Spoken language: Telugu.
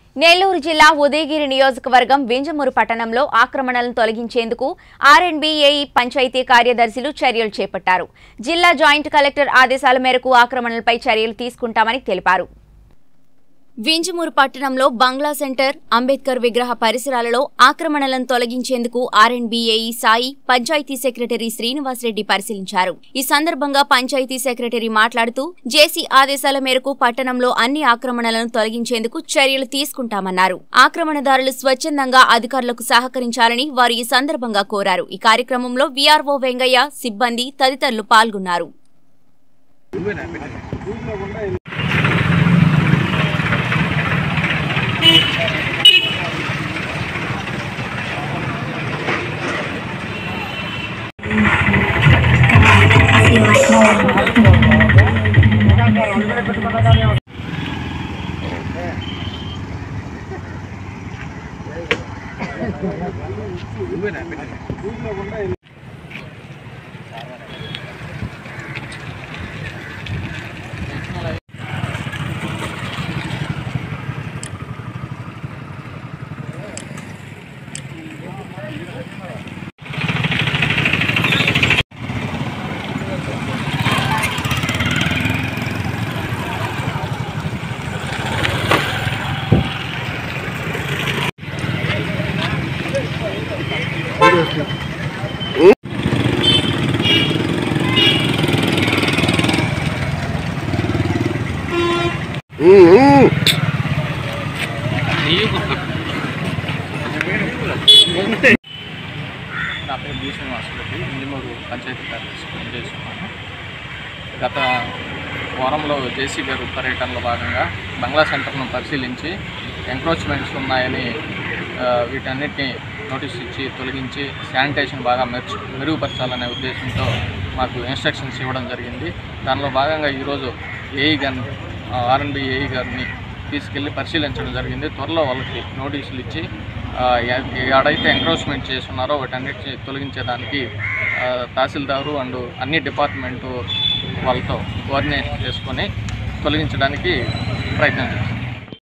నెల్లూరు జిల్లా ఉదయగిరి నియోజకవర్గం వింజమూరు పట్టణంలో ఆక్రమణలను తొలగించేందుకు ఆర్ఎండ్బిఏఈ పంచాయతీ కార్యదర్శులు చర్యలు చేపట్టారు జిల్లా జాయింట్ కలెక్టర్ ఆదేశాల మేరకు ఆక్రమణలపై చర్యలు తీసుకుంటామని తెలిపారు వింజమూరు పట్టణంలో బంగ్లా సెంటర్ అంబేద్కర్ విగ్రహ పరిసరాలలో ఆక్రమణలను తొలగించేందుకు ఆర్ఎండ్బిఏఈ సాయి పంచాయతీ సెక్రటరీ శ్రీనివాసరెడ్డి పరిశీలించారు ఈ సందర్భంగా పంచాయతీ సెక్రటరీ మాట్లాడుతూ జేసీ ఆదేశాల మేరకు పట్టణంలో అన్ని ఆక్రమణలను తొలగించేందుకు చర్యలు తీసుకుంటామన్నారు ఆక్రమణదారులు స్వచ్ఛందంగా అధికారులకు సహకరించాలని వారు ఈ సందర్భంగా కోరారు ఈ కార్యక్రమంలో వీఆర్ఓ వెంగయ్య సిబ్బంది తదితరులు పాల్గొన్నారు నా పేరు బి శ్రీనివాసరెడ్డి ఇంజమూరు పంచాయతీ కార్యదర్శి పనిచేస్తున్నాను గత వారంలో జేసీ గారు పర్యటనలో భాగంగా బంగ్లా సెంటర్ను పరిశీలించి ఎంక్రోచ్మెంట్స్ ఉన్నాయని ఆ, వీటన్నిటిని నోటీస్ ఇచ్చి తొలగించి శానిటేషన్ బాగా మెరుచు మెరుగుపరచాలనే ఉద్దేశంతో మాకు ఇన్స్ట్రక్షన్స్ ఇవ్వడం జరిగింది దానిలో భాగంగా ఈరోజు ఏఈ గారిని ఆర్ఎన్బి ఏఈ గారిని తీసుకెళ్ళి పరిశీలించడం జరిగింది త్వరలో వాళ్ళకి నోటీసులు ఇచ్చి ఆ, ఎ- ఎక్కడైతే ఎంక్రోచ్మెంట్ చేస్తున్నారో వాటన్నిటిని తొలగించేదానికి ఆ, తహసీల్దారు అండ్ అన్ని డిపార్ట్మెంటు వాళ్ళతో కోఆర్డినేట్ చేసుకొని తొలగించడానికి ప్రయత్నం చేస్తాం